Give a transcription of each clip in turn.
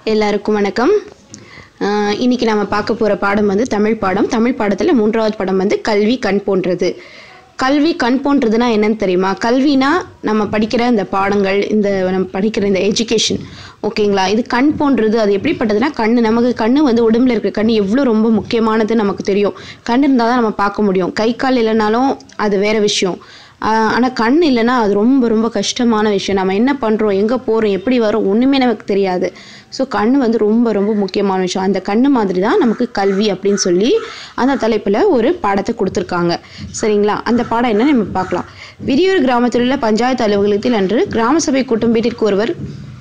எல்லாருக்கும் வணக்கம் ஆஹ் இன்னைக்கு நம்ம பார்க்க போகிற பாடம் வந்து தமிழ் பாடம் தமிழ் பாடத்தில் மூன்றாவது பாடம் வந்து கல்வி கண் போன்றது கல்வி கண் போன்றதுனா என்னன்னு தெரியுமா கல்வினா நம்ம படிக்கிற இந்த பாடங்கள் இந்த நம்ம படிக்கிற இந்த எஜுகேஷன் ஓகேங்களா இது கண் போன்றது அது எப்படிப்பட்டதுன்னா கண்ணு நமக்கு கண்ணு வந்து உடம்புல இருக்கிற கண்ணு எவ்வளோ ரொம்ப முக்கியமானது நமக்கு தெரியும் கண் இருந்தால் தான் நம்ம பார்க்க முடியும் கை கால் இல்லைனாலும் அது வேற விஷயம் ஆனால் கண் இல்லைன்னா அது ரொம்ப ரொம்ப கஷ்டமான விஷயம் நம்ம என்ன பண்ணுறோம் எங்கே போகிறோம் எப்படி வரோம் ஒன்றுமே நமக்கு தெரியாது ஸோ கண் வந்து ரொம்ப ரொம்ப முக்கியமான விஷயம் அந்த கண்ணு மாதிரி தான் நமக்கு கல்வி அப்படின்னு சொல்லி அந்த தலைப்பில் ஒரு பாடத்தை கொடுத்துருக்காங்க சரிங்களா அந்த பாடம் என்ன நம்ம பார்க்கலாம் விரியூர் கிராமத்தில் உள்ள பஞ்சாயத்து அலுவலகத்தில் அன்று கிராம சபை கூட்டம் வீட்டிற்கு ஒருவர்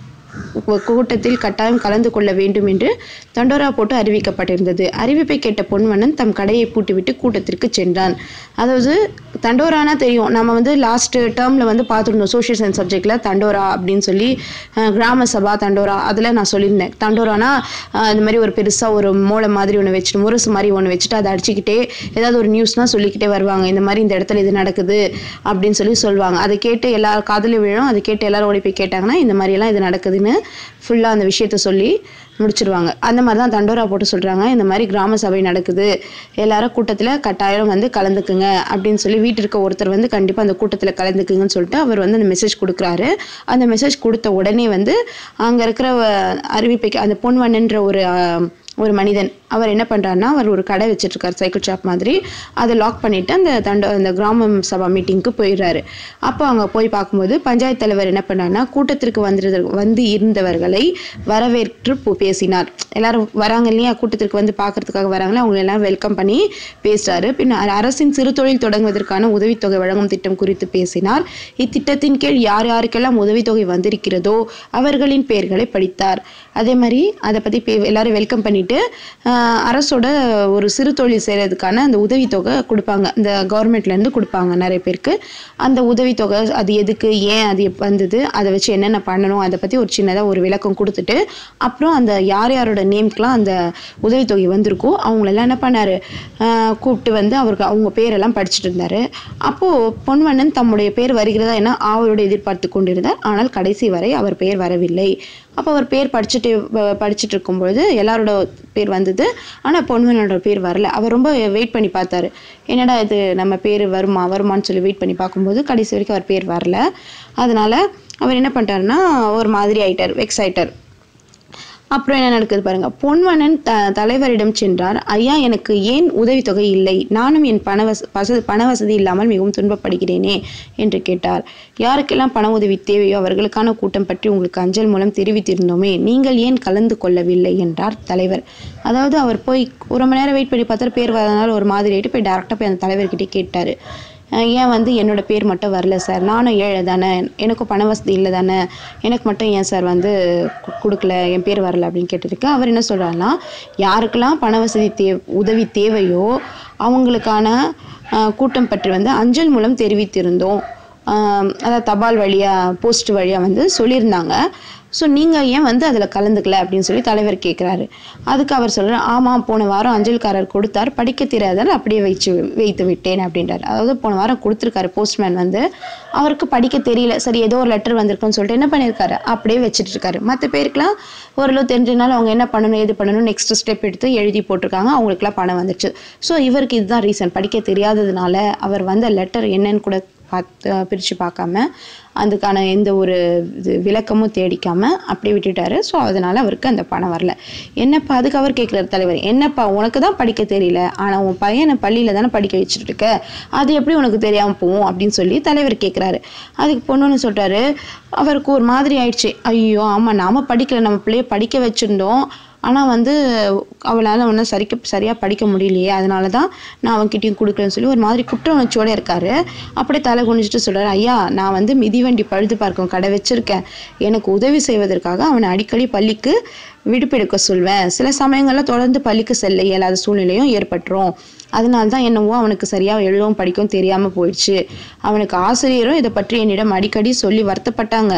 கூ- கூட்டத்தில் கட்டாயம் கலந்து கொள்ள வேண்டும் என்று தண்டோரா போட்டு அறிவிக்கப்பட்டிருந்தது அறிவிப்பை கேட்ட பொன்வண்ணன் தம் கடையை பூட்டிவிட்டு கூட்டத்திற்கு சென்றான் அதாவது தண்டோரானா தெரியும் நம்ம வந்து லாஸ்ட் டேர்மில் வந்து பார்த்துருந்தோம் சோஷியல் சயின்ஸ் சப்ஜெக்டில் தண்டோரா அப்படின்னு சொல்லி அஹ், கிராம சபா தண்டோரா அதில் நான் சொல்லியிருந்தேன் தண்டோரானா அஹ், இந்த மாதிரி ஒரு பெருசாக ஒரு மூளை மாதிரி ஒன்று வச்சுட்டு முரசு மாதிரி ஒன்று வச்சுட்டு அதை அடிச்சுக்கிட்டே ஏதாவது ஒரு நியூஸ்னால் சொல்லிக்கிட்டே வருவாங்க இந்த மாதிரி இந்த இடத்துல இது நடக்குது அப்படின்னு சொல்லி சொல்லுவாங்க அதை கேட்டு எல்லா காதுலையும் விழும் அதை கேட்டு எல்லாரும் ஓடி போய் கேட்டாங்கன்னா இந்த மாதிரியெல்லாம் இது நடக்குதுன்னு ஃபுல்லாக அந்த விஷயத்த சொல்லி முடிச்சிருவாங்க அந்த மாதிரி தான் தண்டோரா போட்டு சொல்கிறாங்க இந்த மாதிரி கிராம சபை நடக்குது எல்லாரும் கூட்டத்தில் கட்டாயம் வந்து கலந்துக்குங்க அப்படின்னு சொல்லி வீட்டில் இருக்க ஒருத்தர் வந்து கண்டிப்பாக அந்த கூட்டத்தில் கலந்துக்குங்கன்னு சொல்லிட்டு அவர் வந்து அந்த மெசேஜ் கொடுக்குறாரு அந்த மெசேஜ் கொடுத்த உடனே வந்து அங்கே இருக்கிற அஹ், அறிவிப்பைக்கு அந்த பொன்வண்ணன்ற ஒரு அஹ், ஒரு மனிதன் அவர் என்ன பண்ணுறாருன்னா அவர் ஒரு கடை வச்சிட்ருக்காரு சைக்கிள் ஷாப் மாதிரி அதை லாக் பண்ணிவிட்டு அந்த தண்ட அந்த கிராமம் சபா மீட்டிங்க்கு போயிடுறாரு அப்போ அங்கே போய் பார்க்கும்போது பஞ்சாயத்து தலைவர் என்ன பண்ணாருன்னா கூட்டத்திற்கு வந்துருந்த வந்து இருந்தவர்களை வரவேற்று பு- பேசினார் எல்லாரும் வராங்க இல்லையா கூட்டத்திற்கு வந்து பார்க்கறதுக்காக வராங்களே அவங்க எல்லாம் வெல்கம் பண்ணி பேசுறாரு பின் அர- அரசின் சிறு தொழில் தொடங்குவதற்கான உதவித்தொகை வழங்கும் திட்டம் குறித்து பேசினார் இத்திட்டத்தின் கீழ் யார் யாருக்கெல்லாம் உதவித்தொகை வந்திருக்கிறதோ அவர்களின் பெயர்களை படித்தார் அதே மாதிரி அதை பற்றி பே எல்லாரும் வெல்கம் பண்ணிட்டு ஆஹ், அரசோட ஒரு சிறு தொழில் செய்கிறதுக்கான அந்த உதவித்தொகை கொடுப்பாங்க இந்த கவர்மெண்ட்லேருந்து கொடுப்பாங்க நிறைய பேருக்கு அந்த உதவித்தொகை அது எதுக்கு ஏன் அது எப்ப வந்தது அதை வச்சு என்னென்ன பண்ணணும் அதை பற்றி ஒரு சின்னதாக ஒரு விளக்கம் கொடுத்துட்டு அப்புறம் அந்த யார் யாரோட நேம்க்குலாம் அந்த உதவித்தொகை வந்திருக்கோ அவங்களெல்லாம் என்ன பண்ணார் கூப்பிட்டு வந்து அவருக்கு அவங்க பேரெல்லாம் படிச்சுட்டு இருந்தார் அப்போது பொன்வண்ணன் தம்முடைய பேர் வருகிறதா என ஆவலோடு எதிர்பார்த்து கொண்டிருந்தார் ஆனால் கடைசி வரை அவர் பெயர் வரவில்லை அப்போ அவர் பேர் படிச்சுட்டு வ- படிச்சுட்டு இருக்கும்பொழுது எல்லாரோட பேர் வந்தது ஆனால் பொன்வனோட பேர் வரல அவர் ரொம்ப வெயிட் பண்ணி பார்த்தாரு என்னடா இது நம்ம பேர் வருமா வருமான்னு சொல்லி வெயிட் பண்ணி பார்க்கும்போது கடைசி வரைக்கும் அவர் பேர் வரல அதனால அவர் என்ன பண்ணிட்டாருன்னா ஒரு மாதிரி ஆயிட்டார் வெக்ஸ் ஆயிட்டார் அப்புறம் என்ன நடக்குது பாருங்க பொன்வண்ணன் த தலைவரிடம் சென்றார் ஐயா எனக்கு ஏன் உதவித்தொகை இல்லை நானும் என் பண வச வசதி பண வசதி இல்லாமல் மிகவும் துன்பப்படுகிறேனே என்று கேட்டார் யாருக்கெல்லாம் பண உதவி தேவையோ அவர்களுக்கான கூட்டம் பற்றி உங்களுக்கு அஞ்சல் மூலம் தெரிவித்திருந்தோமே நீங்கள் ஏன் கலந்து கொள்ளவில்லை என்றார் தலைவர் அதாவது அவர் போய் ஒரு மணி நேரம் வெயிட் பண்ணி பார்த்தாரு பேர் வரதுனால ஒரு மாதிரி ஆயிட்டு போய் டேரெக்டாக போய் அந்த தலைவர்கிட்ட கேட்டார் அஹ் ஏன் வந்து என்னோட பேர் மட்டும் வரல சார் நானும் ஏழை தானே எனக்கும் பண வசதி இல்லை தானே எனக்கு மட்டும் ஏன் சார் வந்து கு- கொடுக்கல என் பேர் வரல அப்படின்னு கேட்டிருக்கு அவர் என்ன சொல்கிறாருன்னா யாருக்கெல்லாம் பண வசதி தே உதவி தேவையோ அவங்களுக்கான அஹ், கூட்டம் பற்றி வந்து அஞ்சல் மூலம் தெரிவித்திருந்தோம் ஆஹ் அதாவது தபால் வழியாக போஸ்ட் வழியாக வந்து சொல்லியிருந்தாங்க ஸோ நீங்கள் ஏன் வந்து அதில் கலந்துக்கல அப்படின்னு சொல்லி தலைவர் கேட்குறாரு அதுக்கு அவர் சொல்கிறார் ஆமாம் போன வாரம் அஞ்சல்காரர் கொடுத்தார் படிக்க தெரியாதால் அப்படியே வச்சு வைத்து விட்டேன் அப்படின்றார் அதாவது போன வாரம் கொடுத்துருக்காரு போஸ்ட்மேன் வந்து அவருக்கு படிக்க தெரியல சரி ஏதோ ஒரு லெட்டர் வந்திருக்குன்னு சொல்லிட்டு என்ன பண்ணியிருக்காரு அப்படியே வச்சுட்டு இருக்காரு மற்ற பேருக்குலாம் ஓரளவு தெரிஞ்சனால அவங்க என்ன பண்ணணும் எது பண்ணணும் நெக்ஸ்ட் ஸ்டெப் எடுத்து எழுதி போட்டிருக்காங்க அவங்களுக்குலாம் பணம் வந்துடுச்சு ஸோ இவருக்கு இதுதான் ரீசன் படிக்க தெரியாததுனால அவர் வந்த லெட்டர் என்னன்னு கூட பார்த்து பிரித்து பார்க்காம அதுக்கான எந்த ஒரு இது விளக்கமும் தேடிக்காம அப்படியே விட்டுட்டாரு ஸோ அதனால அவருக்கு அந்த பணம் வரல என்னப்பா அதுக்கு அவர் கேட்குறாரு தலைவர் என்னப்பா உனக்கு தான் படிக்க தெரியல ஆனால் உன் பையனை பள்ளியில் தானே படிக்க வச்சுட்டு இருக்க அது எப்படி உனக்கு தெரியாமல் போகும் அப்படின்னு சொல்லி தலைவர் கேட்குறாரு அதுக்கு பொண்ணுன்னு சொல்லிட்டாரு அவருக்கு ஒரு மாதிரி ஆயிடுச்சு ஐயோ ஆமாம் நாம படிக்கல நம்ம பிள்ளைய படிக்க வச்சுருந்தோம் ஆனால் வந்து அவளால் ஒன்றும் சரிக்க சரியாக படிக்க முடியலையே அதனால தான் நான் அவன்கிட்டயும் கொடுக்கலன்னு சொல்லி ஒரு மாதிரி குற்ற உணர்ச்சியோடு இருக்காரு அப்படியே தலை குனிஞ்சிட்டு சொல்றாரு ஐயா நான் வந்து மிதிவண்டி பழுது பார்க்கும் கடை வச்சிருக்கேன் எனக்கு உதவி செய்வதற்காக அவனை அடிக்கடி பள்ளிக்கு விடுப்பெடுக்க சொல்வேன் சில சமயங்களில் தொடர்ந்து பள்ளிக்கு செல்ல இயலாத சூழ்நிலையும் ஏற்பட்டுரும் அதனால தான் என்னவோ அவனுக்கு சரியாக எழுதவும் படிக்கவும் தெரியாமல் போயிடுச்சு அவனுக்கு ஆசிரியரும் இதை பற்றி என்னிடம் அடிக்கடி சொல்லி வருத்தப்பட்டாங்க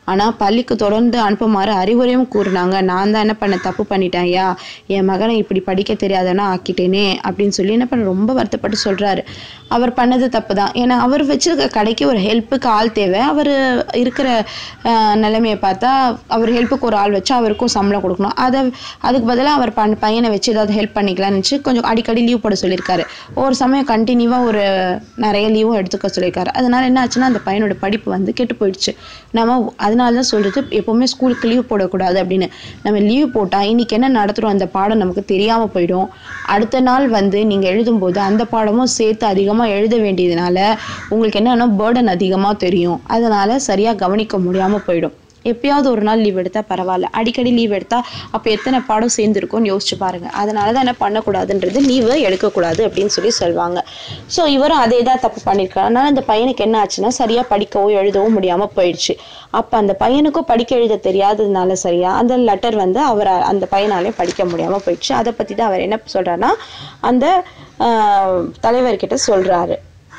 ஆனால் பள்ளிக்கு தொடர்ந்து அனுப்புமாறு அறிவுரையும் கூறினாங்க நான் தான் என்ன பண்ண தப்பு பண்ணிட்டேன் ஐயா என் மகனை இப்படி படிக்க தெரியாதனா ஆக்கிட்டேனே அப்படின்னு சொல்லி என்ன பண்ண ரொம்ப வருத்தப்பட்டு சொல்கிறாரு அவர் பண்ணது தப்பு தான் ஏன்னா அவர் வச்சிருக்க கடைக்கு ஒரு ஹெல்ப்புக்கு ஆள் தேவை அவர் இருக்கிற ஆஹ், நிலைமையை பார்த்தா அவர் ஹெல்ப்புக்கு ஒரு ஆள் வச்சு அவருக்கும் சம்பளம் கொடுக்கணும் அதை அதுக்கு பதிலாக அவர் பண் பையனை வச்சு ஏதாவது ஹெல்ப் பண்ணிக்கலாம்னு நினச்சி கொஞ்சம் அடிக்கடி லீவ் போட சொல்லியிருக்காரு ஒரு சமயம் கண்டினியூவாக ஒரு நிறைய லீவும் எடுத்துக்க சொல்லியிருக்காரு அதனால என்ன ஆச்சுன்னா அந்த பையனோட படிப்பு வந்து கெட்டு போயிடுச்சு நம்ம அதனால தான் சொல்கிறது எப்போவுமே ஸ்கூலுக்கு லீவ் போடக்கூடாது அப்படின்னு நம்ம லீவ் போட்டால் இன்னைக்கு என்ன நடத்துகிறோம் அந்த பாடம் நமக்கு தெரியாமல் போயிடும் அடுத்த நாள் வந்து நீங்கள் எழுதும்போது அந்த பாடமும் சேர்த்து அதிகமாக எழுத வேண்டியதுனால உங்களுக்கு என்னன்னா பேர்டன் அதிகமாக தெரியும் அதனால சரியாக கவனிக்க முடியாமல் போயிடும் எப்பயாவது ஒரு நாள் லீவ் எடுத்தால் பரவாயில்ல அடிக்கடி லீவ் எடுத்தால் அப்போ எத்தனை பாடம் சேர்ந்துருக்கும்னு யோசிச்சு பாருங்க அதனால தான் என்ன பண்ணக்கூடாதுன்றது லீவை எடுக்கக்கூடாது அப்படின்னு சொல்லி சொல்லுவாங்க ஸோ இவரும் அதே தான் தப்பு பண்ணியிருக்காரு அதனால அந்த பையனுக்கு என்ன ஆச்சுன்னா சரியாக படிக்கவோ எழுதவோ முடியாமல் போயிடுச்சு அப்போ அந்த பையனுக்கும் படிக்க எழுத தெரியாததுனால சரியா அந்த லெட்டர் வந்து அவர் அந்த பையனாலே படிக்க முடியாமல் போயிடுச்சு அதை பற்றி தான் அவர் என்ன சொல்றாருன்னா அந்த ஆஹ், தலைவர்கிட்ட சொல்றாரு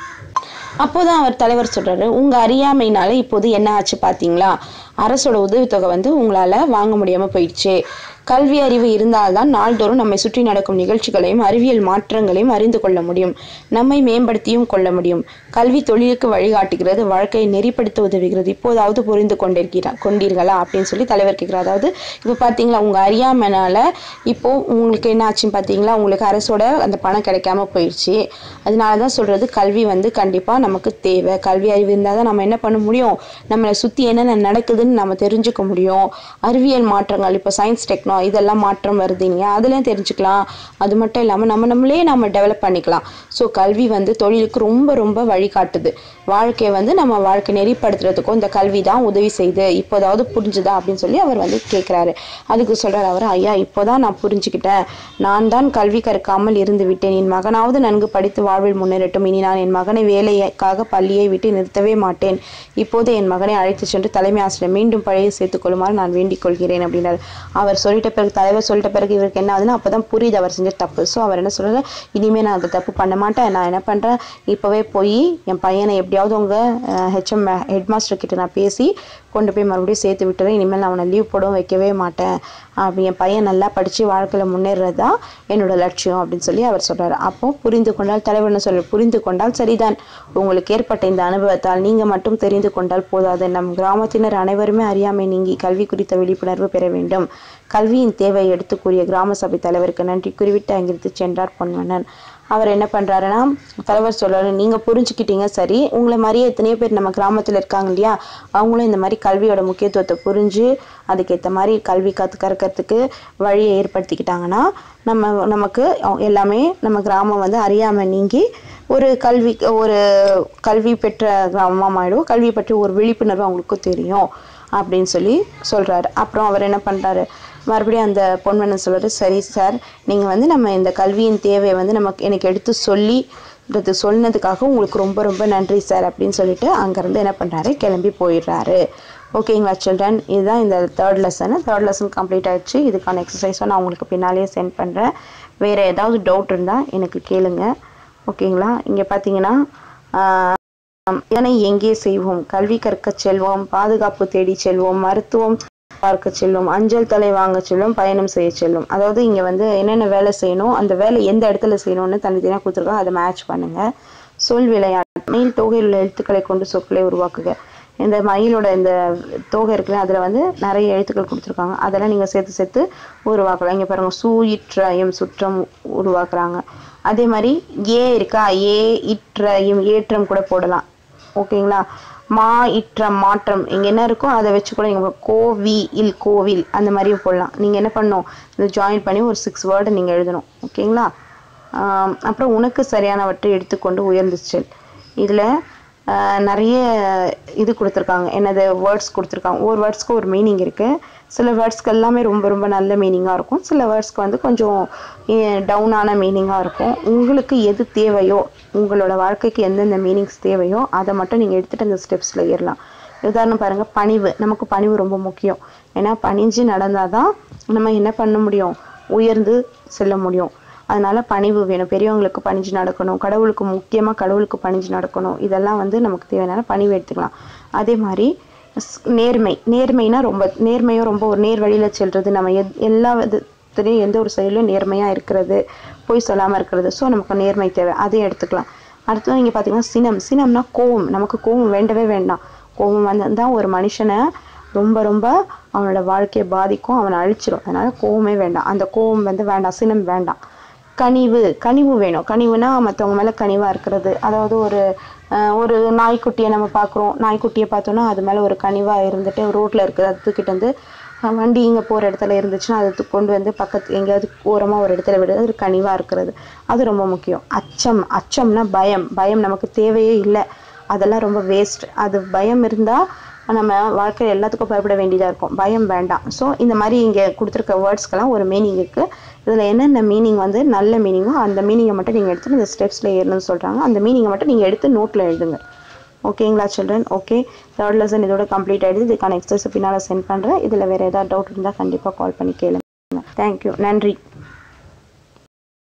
அப்போதான் அவர் தலைவர் சொல்றாரு உங்க அறியாமையினால இப்போது என்ன ஆச்சு பாத்தீங்களா அரசோட உதவித்தொகை வந்து உங்களால வாங்க முடியாம போயிடுச்சு கல்வி அறிவு இருந்தால்தான் நாள்தோறும் நம்மை சுற்றி நடக்கும் நிகழ்ச்சிகளையும் அறிவியல் மாற்றங்களையும் அறிந்து கொள்ள முடியும் நம்மை மேம்படுத்தியும் கொள்ள முடியும் கல்வி தொழிலுக்கு வழிகாட்டுகிறது வாழ்க்கையை நெறிப்படுத்த உதவுகிறது இப்போதாவது புரிந்து கொண்டிருக்கிறா கொண்டீர்களா அப்படின்னு சொல்லி தலைவர் கேட்கிறார் அதாவது இப்போ பார்த்தீங்களா உங்க அறியாமைனால இப்போ உங்களுக்கு என்ன ஆச்சுன்னு பார்த்தீங்களா உங்களுக்கு அரசோட அந்த பணம் கிடைக்காம போயிடுச்சு அதனால தான் சொல்றது கல்வி வந்து கண்டிப்பா நமக்கு தேவை கல்வி அறிவு இருந்தால் தான் நம்ம என்ன பண்ண முடியும் நம்மளை சுத்தி என்னென்ன நடக்குதுன்னு நம்ம தெரிஞ்சுக்க முடியும் அறிவியல் மாற்றங்கள் இப்போ சயின்ஸ் டெக்னோ இதெல்லாம் மாற்றம் வருது இல்லையா அதுலயும் தெரிஞ்சுக்கலாம் அது மட்டும் இல்லாம நம்ம நம்மளே நம்ம டெவலப் பண்ணிக்கலாம் ஸோ கல்வி வந்து தொழிலுக்கு ரொம்ப ரொம்ப வழிகாட்டுது வாழ்க்கையை வந்து நம்ம வாழ்க்கை நெறிப்படுத்துறதுக்கும் இந்த கல்வி தான் உதவி செய்யுது இப்போதாவது புரிஞ்சுதா அப்படின்னு சொல்லி அவர் வந்து கேட்குறாரு அதுக்கு சொல்றாரு அவர் ஐயா இப்போதான் நான் புரிஞ்சுக்கிட்டேன் நான் தான் கல்வி கற்காமல் இருந்து விட்டேன் என் மகனாவது நன்கு படித்து வாழ்வில் முன்னேறட்டும் இனி நான் என் மகனை வேலைக்காக பள்ளியை விட்டு நிறுத்தவே மாட்டேன் இப்போது என் மகனை அழைத்து சென்று தலைமை ஆசிரியர் மீண்டும் பழைய சேர்த்துக் கொள்ளுமாறு நான் வேண்டிக் கொள்கிறேன் அப்படின்னாரு அவர் சொல்லிட்ட பிறகு தலைவர் சொல்லிட்ட பிறகு இவருக்கு என்ன ஆகுதுன்னா அப்பதான் புரியுது அவர் செஞ்ச தப்பு ஸோ அவர் என்ன சொல்றாரு இனிமே நான் அந்த தப்பு பண்ண மாட்டேன் நான் என்ன பண்றேன் இப்போவே போய் என் பையனை எப்படியாவது உங்க ஹெச்எம் ஹெட் மாஸ்டர் கிட்ட நான் பேசி கொண்டு போய் மறுபடியும் சேர்த்து விட்டுறேன் இனிமேல் நான் அவனை லீவ் போடவும் வைக்கவே மாட்டேன் அப்படி என் பையன் நல்லா படித்து வாழ்க்கையில் முன்னேறது தான் என்னோட லட்சியம் அப்படின்னு சொல்லி அவர் சொல்றாரு அப்போ புரிந்து கொண்டால் தலைவர் என்ன சொல்ற புரிந்து கொண்டால் சரிதான் உங்களுக்கு ஏற்பட்ட இந்த அனுபவத்தால் நீங்கள் மட்டும் தெரிந்து கொண்டால் போதாது நம் கிராமத்தினர் அனைவருமே அறியாமை நீங்கி கல்வி குறித்த விழிப்புணர்வு பெற வேண்டும் கல்வியின் தேவையை எடுத்து கூறிய கிராம சபை தலைவருக்கு நன்றி குறிவிட்டு அங்கிருந்து சென்றார் பொன்வண்ணன் அவர் என்ன பண்றாருன்னா தலைவர் சொல்றாரு நீங்க புரிஞ்சுக்கிட்டீங்க சரி உங்களை மாதிரியே எத்தனையோ பேர் நம்ம கிராமத்துல இருக்காங்க இல்லையா அவங்களும் இந்த மாதிரி கல்வியோட முக்கியத்துவத்தை புரிஞ்சு அதுக்கேற்ற மாதிரி கல்வி கற்று கற்கிறதுக்கு வழியை ஏற்படுத்திக்கிட்டாங்கன்னா நம்ம நமக்கு எல்லாமே நம்ம கிராமம் வந்து அறியாம நீங்கி ஒரு கல்வி ஒரு கல்வி பெற்ற கிராமமாக ஆயிடும் கல்வி பற்றி ஒரு விழிப்புணர்வு அவங்களுக்கு தெரியும் அப்படின்னு சொல்லி சொல்றாரு அப்புறம் அவர் என்ன பண்றாரு மறுபடியும் அந்த பொன்மனன் சொல்றாரு சரி சார் நீங்க வந்து நம்ம இந்த கல்வியின் தேவையை வந்து நமக்கு எனக்கு எடுத்து சொல்லி இது சொன்னதுக்காக உங்களுக்கு ரொம்ப ரொம்ப நன்றி சார் அப்படின்னு சொல்லிட்டு அங்கேருந்து என்ன பண்ணுறாரு கிளம்பி போயிடுறாரு ஓகேங்களா சில்ட்ரன் இதுதான் இந்த third lesson third lesson complete ஆயிடுச்சு இதுக்கான எக்ஸசைஸும் நான் உங்களுக்கு பின்னாலேயே சென்ட் பண்ணுறேன் வேறு ஏதாவது டவுட் இருந்தால் எனக்கு கேளுங்க ஓகேங்களா இங்கே பார்த்தீங்கன்னா ஆஹ், இதனை எங்கே செய்வோம் கல்வி கற்கச் செல்வோம் பாதுகாப்பு தேடி செல்வோம் மருத்துவம் பார்க்க செல்லும் அஞ்சல் தலை வாங்க செல்லும் பயணம் செய்ய செல்லும் அதாவது இங்க வந்து என்னென்ன வேலை செய்யணும் அந்த வேலை எந்த இடத்துல செய்யணும்னு தனித்தனியாக கொடுத்துருக்கோம் அதை மேட்ச் பண்ணுங்க சொல் விளையாட்டு மயில் தொகையில் உள்ள எழுத்துக்களை கொண்டு சொற்களை உருவாக்குக இந்த மயிலோட இந்த தொகை இருக்குல்ல அதில் வந்து நிறைய எழுத்துக்கள் கொடுத்துருக்காங்க அதெல்லாம் நீங்கள் சேர்த்து சேர்த்து உருவாக்கலாம் இங்கே பாருங்க சூ இற்றாயம் சுற்றம் உருவாக்குறாங்க அதே மாதிரி ஏ இருக்கா ஏ இற்றாயம் ஏற்றம் கூட போடலாம் ஓகேங்களா மா இற்றம் மாற்றம் இங்கே என்ன இருக்கோ அதை வச்சு கூட நீங்கள் கோவி இல் கோவில் அந்த மாதிரியும் போடலாம் நீங்கள் என்ன பண்ணணும் இதை ஜாயின் பண்ணி ஒரு சிக்ஸ் வேர்டு நீங்கள் எழுதணும் ஓகேங்களா ஆம், அப்புறம் உனக்கு சரியானவற்றை எடுத்துக்கொண்டு உயர்ந்து செல் இதில் நிறைய இது கொடுத்துருக்காங்க என்னது வேர்ட்ஸ் கொடுத்துருக்காங்க ஒவ்வொரு வேர்ட்ஸ்க்கு ஒரு மீனிங் இருக்குது சில வேர்ட்ஸ்க்கு எல்லாமே ரொம்ப ரொம்ப நல்ல மீனிங்காக இருக்கும் சில வேர்ட்ஸ்க்கு வந்து கொஞ்சம் டவுனான மீனிங்காக இருக்கும் உங்களுக்கு எது தேவையோ உங்களோட வாழ்க்கைக்கு எந்தெந்த மீனிங்ஸ் தேவையோ அதை மட்டும் நீங்கள் எடுத்துகிட்டு அந்த ஸ்டெப்ஸில் ஏறலாம் உதாரணம் பாருங்கள் பணிவு நமக்கு பணிவு ரொம்ப முக்கியம் ஏன்னா பணிஞ்சு நடந்தால் தான் நம்ம என்ன பண்ண முடியும் உயர்ந்து செல்ல முடியும் அதனால பணிவு வேணும் பெரியவங்களுக்கு பணிஞ்சு நடக்கணும் கடவுளுக்கு முக்கியமாக கடவுளுக்கு பணிஞ்சு நடக்கணும் இதெல்லாம் வந்து நமக்கு தேவையான பணிவு எடுத்துக்கலாம் அதே மாதிரி ஸ்- நேர்மை நேர்மைனா ரொம்ப நேர்மையும் ரொம்ப ஒரு நேர் வழியில் செல்றது நம்ம எத் எல்லா விதத்துலேயும் எந்த ஒரு செயலும் நேர்மையாக இருக்கிறது பொய் சொல்லாமல் இருக்கிறது ஸோ நமக்கு நேர்மை தேவை அதையும் எடுத்துக்கலாம் அடுத்தது நீங்கள் பார்த்தீங்கன்னா சினம் சினம்னா கோவம் நமக்கு கோவம் வேண்டவே வேண்டாம் கோவம் வந்து தான் ஒரு மனுஷனை ரொம்ப ரொம்ப அவனோட வாழ்க்கையை பாதிக்கும் அவனை அழிச்சிடும் அதனால கோவமே வேண்டாம் அந்த கோவம் வந்து வேண்டாம் சினம் வேண்டாம் கனிவு கனிவு வேணும் கனிவுனா மற்றவங்க மேலே கனிவாக இருக்கிறது அதாவது ஒரு அஹ், ஒரு நாய்க்குட்டியை நம்ம பார்க்குறோம் நாய்க்குட்டியை பார்த்தோன்னா அது மேலே ஒரு கனிவாக இருந்துட்டு ரோட்டில் இருக்குது அது தூக்கிட்டு வந்து அஹ், வண்டி இங்கே போகிற இடத்துல இருந்துச்சுன்னா அதை தூ- கொண்டு வந்து பக்கத்து எங்கேயாவது ஓரமாக ஒரு இடத்துல விடுறது ஒரு கனிவாக இருக்கிறது அது ரொம்ப முக்கியம் அச்சம் அச்சம்னா பயம் பயம் நமக்கு தேவையே இல்லை அதெல்லாம் ரொம்ப வேஸ்ட் அது பயம் இருந்தால் நம்ம வாழ்க்கையில் எல்லாத்துக்கும் பயப்பட வேண்டியதாக இருக்கும் பயம் வேண்டாம் ஸோ இந்த மாதிரி இங்கே கொடுத்துருக்க வேர்ட்ஸ்க்கெல்லாம் ஒரு மீனிங் இருக்குது இதில் என்னென்ன மீனிங் வந்து நல்ல மீனிங்கோ அந்த மீனிங்கை மட்டும் நீங்கள் எடுத்து இந்த ஸ்டெப்ஸில் ஏறணும்னு சொல்கிறாங்க அந்த மீனிங்கை மட்டும் நீங்கள் எடுத்து நோட்டில் எழுதுங்க ஓகேங்களா சில்ட்ரன் ஓகே தேர்ட் லெசன் இதோட கம்ப்ளீட் ஆகிடுது இதுக்கான எக்ஸஸ் பின்னால் சென்ட் பண்ணுறேன் இதில் வேறு ஏதாவது டவுட் இருந்தால் கண்டிப்பாக கால் பண்ணி கேளுங்க தேங்க்யூ நன்றி